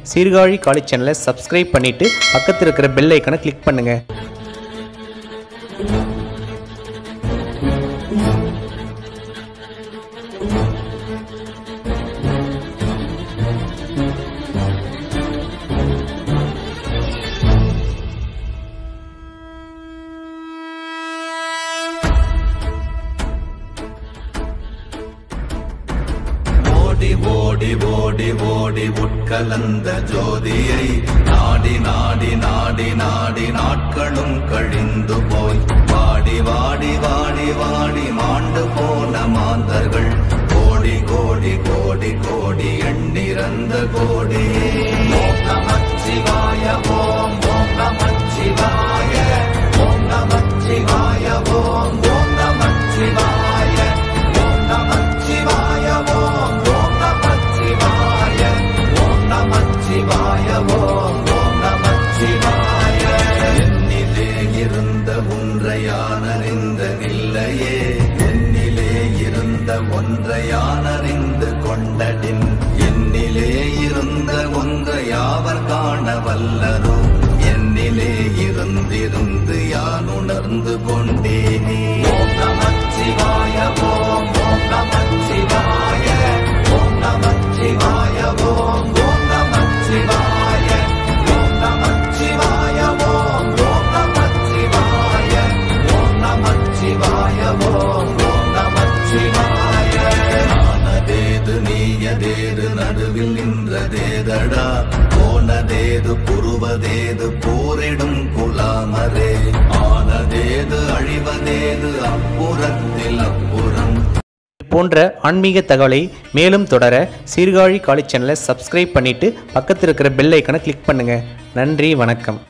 Sirkazhi college சேனலை subscribe பண்ணிட்டு பக்கத்தில் இருக்கிற பெல் ஐக்கனை கிளிக் பண்ணுங்க ஓடி ஓடி ஓடி ஓடி உட்கலந்த ஜோதியை நாடி நாடி நாடி நாடி நாட்களும் கழிந்து போய் வாடி வாடி வாடி வாடி மாண்டு போன மாந்தர்கள் கோடி கோடி கோடி கோடி எண்ணிறந்த கோடி ஓம் நமச்சிவாய ஓம் ஓம் நமச்சிவாய ஓம் நமச்சிவாய ஓம் ஓம் நமச்சிவாய ஓம் நமச்சிவாய ஓம் ஓம் நமச்சிவாய ஓம் நமச்சிவாய ஓம் ஓம் நமச்சிவாய என்னிலே இருந்த ஒன்றையானறிந்த நில்லையே என்னிலே இருந்த ஒன்றையானறிந்து கொண்டடின் என்னிலே இருந்த ஒன்றை யாவர் காண வல்லரோ என்னிலே இருந்திருந்து யான் உணர்ந்து கொண்டேனே ஓம் நமச்சிவாய ஓம் ஓம் நமச்சிவாய ஓம் நமச்சிவாய ஓம் ஓம் நமச்சிவாய ஓம் நமச்சிவாய ஓம் ஓம் நமச்சிவாய ஓம் நமச்சிவாய ஓம் ஓம் நமச்சிவாய ஆனதேது நீயதேது நடுவில் நின்றதேதடா போனதேது புருவதேது போரிடும் குலாமரே ஆனதேது அழிவதேது அப்புறத்தில் அப்புறம் இது போன்ற ஆன்மீக தகவலை மேலும் தொடர சீர்காழி காலேஜ் சேனலை சப்ஸ்கிரைப் பண்ணிட்டு பக்கத்தில் இருக்கிற பெல் ஐக்கனை கிளிக் பண்ணுங்க நன்றி வணக்கம்